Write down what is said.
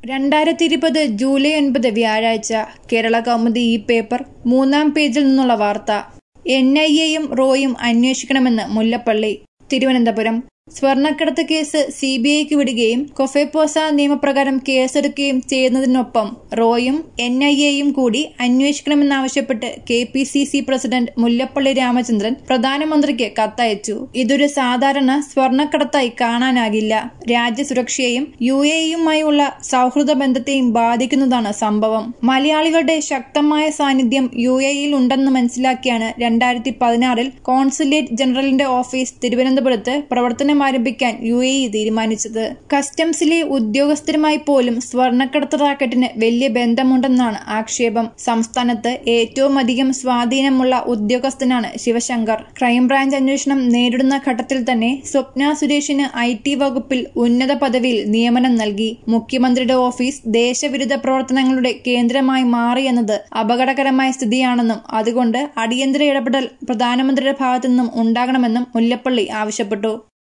രണ്ടായിരത്തി ഇരുപത് ജൂലൈ ഒൻപത് വ്യാഴാഴ്ച കേരള കൗമുദി ഈ പേപ്പർ മൂന്നാം പേജിൽ നിന്നുള്ള വാർത്ത എൻ ഐ എയും റോയും അന്വേഷിക്കണമെന്ന് മുല്ലപ്പള്ളി തിരുവനന്തപുരം സ്വർണ്ണക്കടത്ത് കേസ് സി ബി ഐക്ക് വിടുകയും കൊഫെപ്പോസ നിയമപ്രകാരം കേസെടുക്കുകയും ചെയ്യുന്നതിനൊപ്പം റോയും എൻ ഐ എയും കൂടി അന്വേഷിക്കണമെന്നാവശ്യപ്പെട്ട് K P C C president Mullappally Ramachandran പ്രധാനമന്ത്രിക്ക് കത്തയച്ചു ഇതൊരു സാധാരണ സ്വർണ്ണക്കടത്തായി കാണാനാകില്ല രാജ്യസുരക്ഷയെയും യു എ ഇയുമായുള്ള സൗഹൃദ ബന്ധത്തെയും ബാധിക്കുന്നതാണ് സംഭവം മലയാളികളുടെ ശക്തമായ സാന്നിധ്യം യു എയിൽ ഉണ്ടെന്ന് മനസ്സിലാക്കിയാണ് രണ്ടായിരത്തി പതിനാറിൽ കോൺസുലേറ്റ് ജനറലിന്റെ ഓഫീസ് തിരുവനന്തപുരത്ത് പ്രവർത്തനം ആരംഭിക്കാൻ യു എ ഇ തീരുമാനിച്ചത് കസ്റ്റംസിലെ ഉദ്യോഗസ്ഥരുമായി പോലും സ്വർണ്ണക്കടത്ത് റാക്കറ്റിന് വലിയ ബന്ധമുണ്ടെന്നാണ് ആക്ഷേപം സംസ്ഥാനത്ത് ഏറ്റവും അധികം സ്വാധീനമുള്ള ഉദ്യോഗസ്ഥനാണ് ശിവശങ്കർ ക്രൈംബ്രാഞ്ച് അന്വേഷണം നേരിടുന്ന ഘട്ടത്തിൽ തന്നെ സ്വപ്ന സുരേഷിന് ഐ ടി വകുപ്പിൽ ഉന്നത പദവിയിൽ നിയമനം നൽകി മുഖ്യമന്ത്രിയുടെ ഓഫീസ് ദേശവിരുദ്ധ പ്രവർത്തനങ്ങളുടെ കേന്ദ്രമായി മാറിയെന്നത് അപകടകരമായ സ്ഥിതിയാണെന്നും അതുകൊണ്ട് അടിയന്തര ഇടപെടൽ പ്രധാനമന്ത്രിയുടെ ഭാഗത്തുനിന്നും ഉണ്ടാകണമെന്നും മുല്ലപ്പള്ളി ആവശ്യപ്പെട്ടു